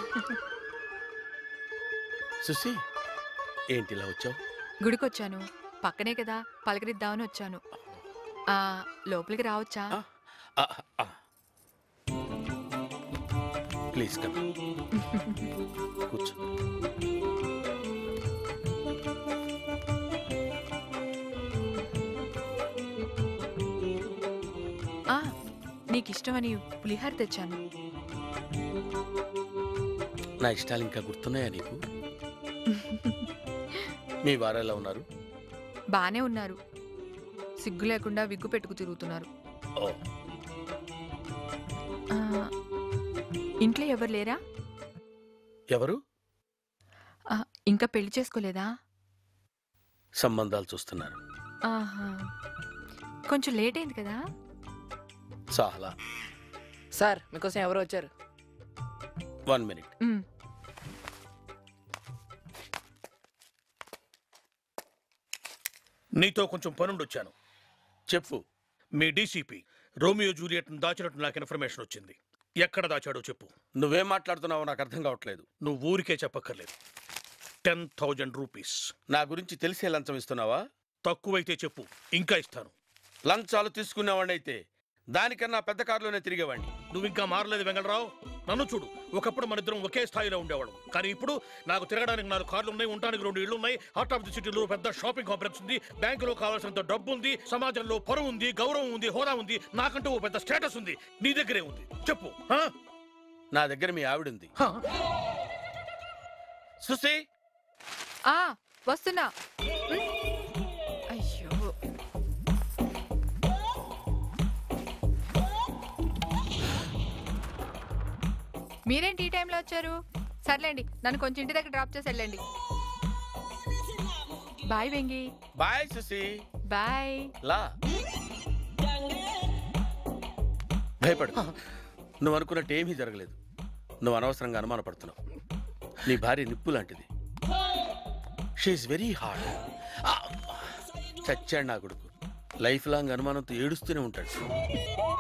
సుసి ఏంటి ఇలా వచ్చావు గుడికొచ్చాను పక్కనే కదా పలకరిద్దామని వచ్చాను ఆ లోపలికి రావచ్చా ప్లీజ్ కమ్ కూర్చో ఆ నీకు ఇష్టమని పులిహార తెచ్చాను నా ఇష్టాలు ఇంకా గుర్తున్నాయా నీకు మీ వారు ఎలా ఉన్నారు బానే ఉన్నారు సిగ్గు లేకుండా విగ్గు పెట్టుకు తిరుగుతున్నారు ఓ ఆ, ఇంట్లో ఎవరు లేరా ఎవరు ఆ, ఇంకా పెళ్లి చేసుకోలేదా సంబంధాలు చూస్తున్నారు ఆహా కొంచెం లేట్ అయింది కదా చాలా సార్ మీకోసం ఎవరు వచ్చారు వన్ మినిట్ ఉమ్, నీతో కొంచెం పనుండొచ్చాను చెప్పు మీ డీసీపీ రోమియో జూలియట్ దాచినట్టు నాకు ఇన్ఫర్మేషన్ వచ్చింది ఎక్కడ దాచాడో చెప్పు నువ్వేం మాట్లాడుతున్నావో నాకు అర్థం కావట్లేదు నువ్వు ఊరికే చెప్పక్కర్లేదు టెన్ థౌజండ్ రూపీస్ నా గురించి తెలిసే లంచం ఇస్తున్నావా తక్కువైతే చెప్పు ఇంకా ఇస్తాను లంచాలు తీసుకునేవాడినైతే దానికన్నా పెద్ద కారులోనే తిరిగేవాడిని నువ్వు ఇంకా మారలేదు వెంగళరావు నన్ను చూడు ఒకప్పుడు మన ఇద్దరం ఒకే స్థాయిలో ఉండేవాళ్ళం కానీ ఇప్పుడు నాకు తిరగడానికి నాలుగు కార్లు ఉన్నాయి ఉండడానికి రెండు ఇళ్ళు ఉన్నాయి హార్ట్ ఆఫ్ ది సిటీలో పెద్ద షాపింగ్ కాంప్లెక్స్ ఉంది బ్యాంకులో కావాల్సినంత డబ్బు ఉంది సమాజంలో పరువు ఉంది గౌరవం ఉంది హోదా ఉంది నాకంటూ ఓ పెద్ద స్టేటస్ ఉంది నీ దగ్గరే ఉంది చెప్పు ఆ? నా దగ్గర మీ ఆవిడుంది హా? సుసి ఆ వస్తున్నా ఉమ్. అయ్యో మీరేంటి ఈ టైంలో వచ్చారు సర్లేండి నన్ను కొంచెం ఇంటి దగ్గర డ్రాప్ చేసి వెళ్ళండి bye Vengi bye Susi bye లా భయపడు నువ్వు అనుకున్నట్టు ఏమీ జరగలేదు నువ్వు అనవసరంగా అనుమానపడుతున్నావు నీ భార్య నిప్పు లాంటిది షీఈ్ వెరీ హార్డ్ చచ్చాడు నా కొడుకు లైఫ్ లాంగ్ అనుమానంతో ఏడుస్తూనే ఉంటాడు